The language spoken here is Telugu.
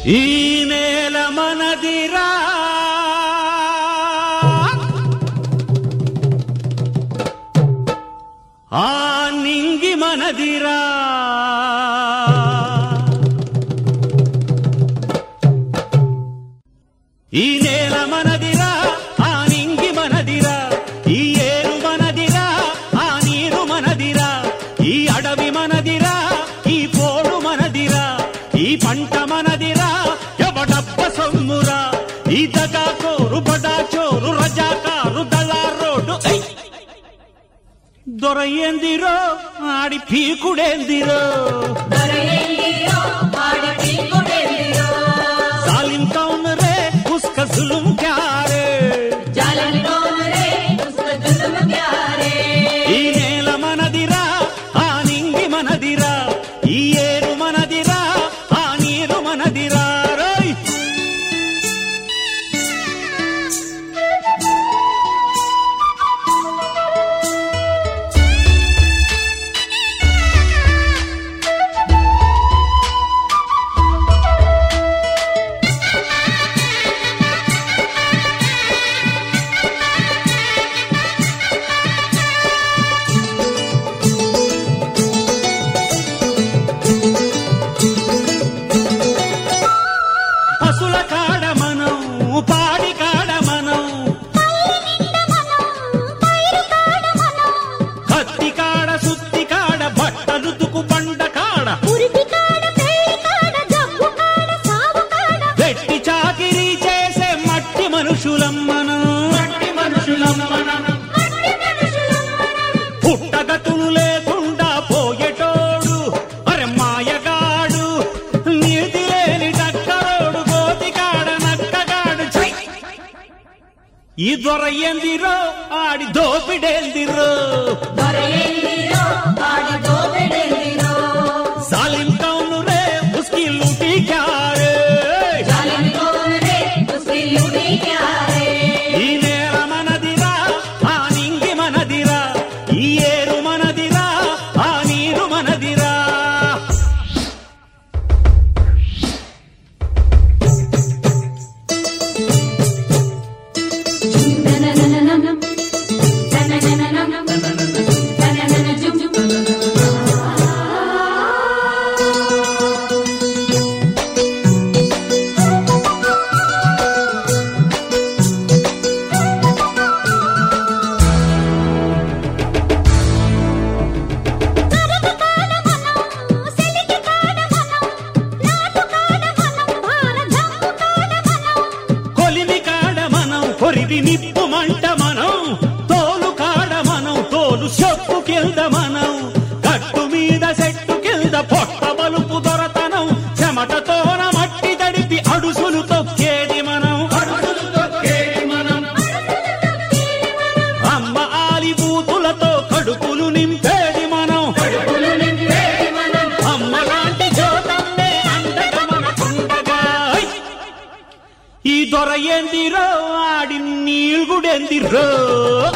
ఈ నేల మనదిరా ఆ నింగి మనదిరా ఈ నేల మనదిరా ఆ నింగి మనదిరా ఈ ఏరు మనదిరా ఆ నీరు మనదిరా ఈ అడవి మనదిరా ఈ పోడు మనదిరా ఈ పంట మనదిరా ఎవడబ్బ సొమ్మురా ఈ దగా కోరు బడా చోరు రజాకారు దళారోడు ఐ! దొరయ్యందిరో ఆడి పీకుడేందిరో దొరయందిరో వాడి పీకుడెందిరో जालिम कौन रे उसका जुल्म क्या रे జాలని కోమరే ఉస్క జులుము క్యారే ఈ నేల మనదిరా ఆ నింగి మనదిరా ఈ ఏరు మనదిరా ఆ నీరు మనదిరా రోయ్ పశుల కాడ మనం పాడి కాడ మనం కత్తి కాడ సుత్తి కాడ బట్టలు తుకు బండ కాడ వెట్టి చాకిరీ చేసే మట్టి మనుషులం మనం మట్టి మనుషులం మనం పుట్టగతులు లేకుండా పోయేటోడు అరే మాయగాడు నీతి లేని డక్కరోడు గోతికాడ నక్కగాడు ఛై! ఈ దొరయ్యందిరో ఆడి దోపిడేందిరో దొరయందిరో వాడి దోపెడెందిరో जालिम कौन रे उसकी लूटी क्या रे జాలని కోమరే ఉస్కి లుడి క్యారే ఈ నేల మనదిరా ఆ నింగి మనదిరా ఈ ఏరు మనదిరా ఆ నీరు మనదిరా నననననం నననననం ననననజుం కొలిమి కాడ మనం కొరివి నిప్పు మంట మనం తోలు కాడ మనం తోలు చెప్పు కింద మనం కట్టు మీద చెట్టు కింద పొట్ట బలుపు దొరతనం చెమటతోన మట్టి తడిపి అడుసులు తొక్కేది మనం అడుసులు తొక్కేది మనం అమ్మ ఆలి బూతులతో కడుపులు నింపేది మనం అమ్మ లాంటి జ్యోతమ్మే అండగా మనకుండగా ఐ! ఈ దొర ఏందిరో ఆడి నీళ్ళుడెందిరో